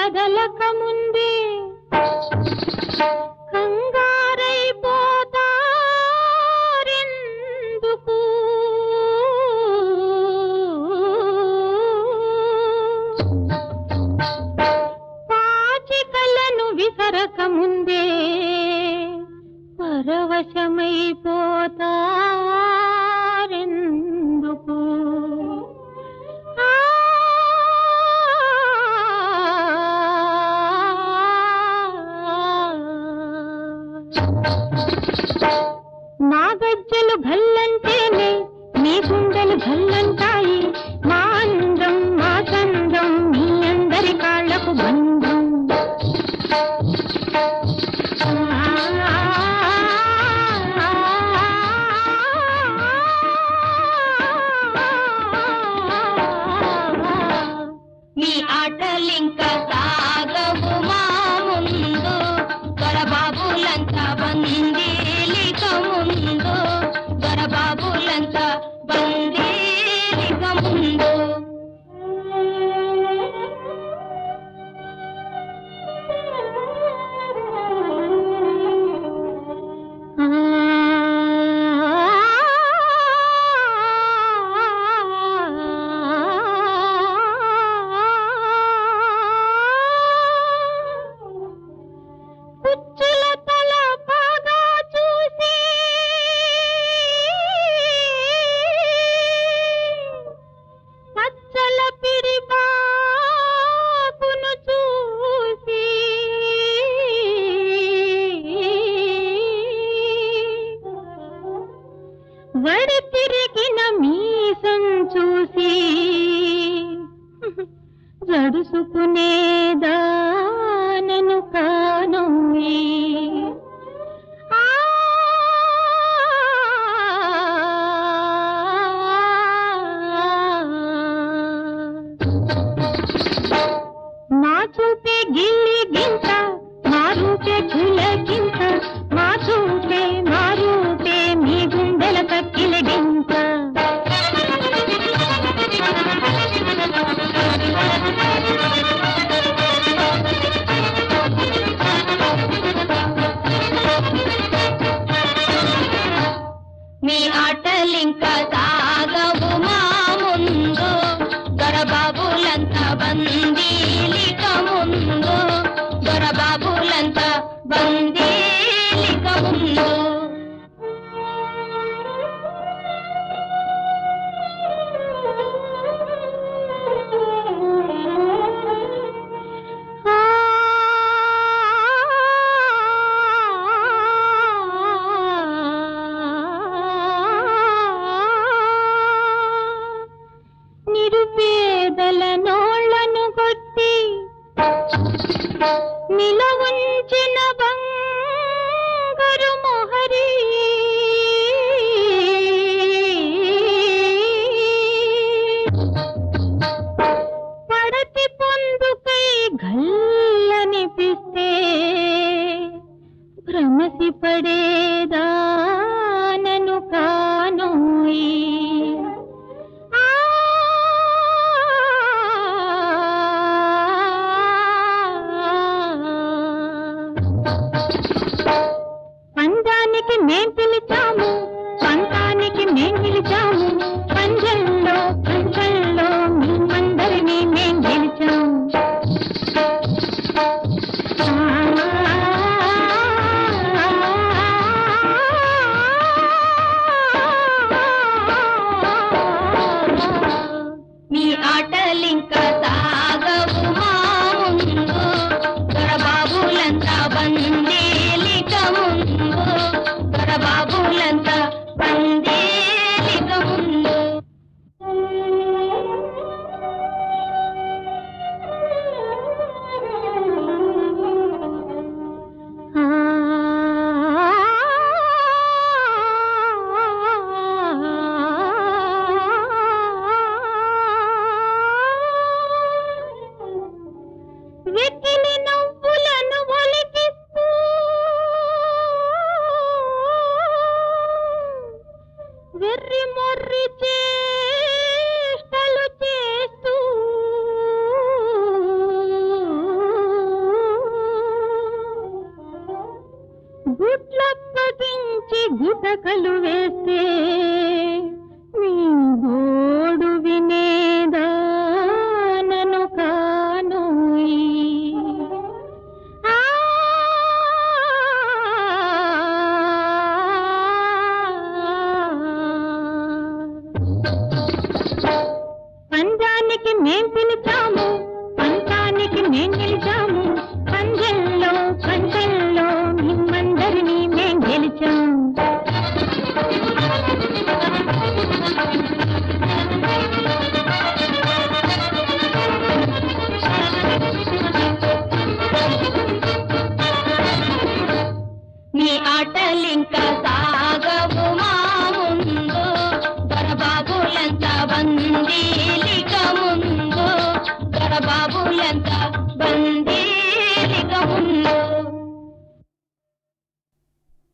కదలక ముందే కంగారైపోతారెందుకు పాచికలను విసరక ముందే పరవశమైపోతారెందుకు నా గజ్జలు భల్లంటేనే నీ గుండెలు భల్లంటాయి మా అందం మా చందం మీ అందరి కాళ్లకు బంధం మీ ఆటలింక సాగవు మా ముందు దొరబాబులంతా బందీలిక ముందు దొరబాబులంతా బందీలిక ముందు కుచ్చుల తల బాగా చూసి పచ్చల పిడి బాకును చూసి వడి తిరిగిన మీసం చూసి జడుసుకునేదానను కానోయి ఆ మా చూపే గిల్లి గింత మా రూపే గిలగింత మా చూపే మా రూపే మీ గుండెల కక్కిలగింత మీ ఆటలింక సాగవు మా ముందు దొరబాబులంతా బందీలిక ముందు దొరబాబులంతా బందీలిక ముందు నిరుపేదల నోళ్లను కొట్టి నిలవుంచిన బంగారు మొహరి పడతి పొందుకై గల్లనిపిస్తే భ్రమసి పడేదానను కానోయి ఆ పంజానికి మేం పిలిచాము పంతానికి మేం పిలిచాము పంజంలో పంచంలో మేమందరినీ మేం గెలిచాము మీ ఆటలింక సాగవు మా ముందు దొరబాబులంతా బందీలిక ముందు దొరబాబులంతా బందీలిక ముందు ఆ పంతానికి మేం పిలిచాము పంతానికి మేం గెలిచాము పంజల్లో పంటల్లో మిమ్మందరినీ మేం గెలిచాం నీ ఆటలింకా సాగవు మా ముందు దొరబాబులంతా బందీలిక ముందు దొరబాబులంతా బందీలిక ముందు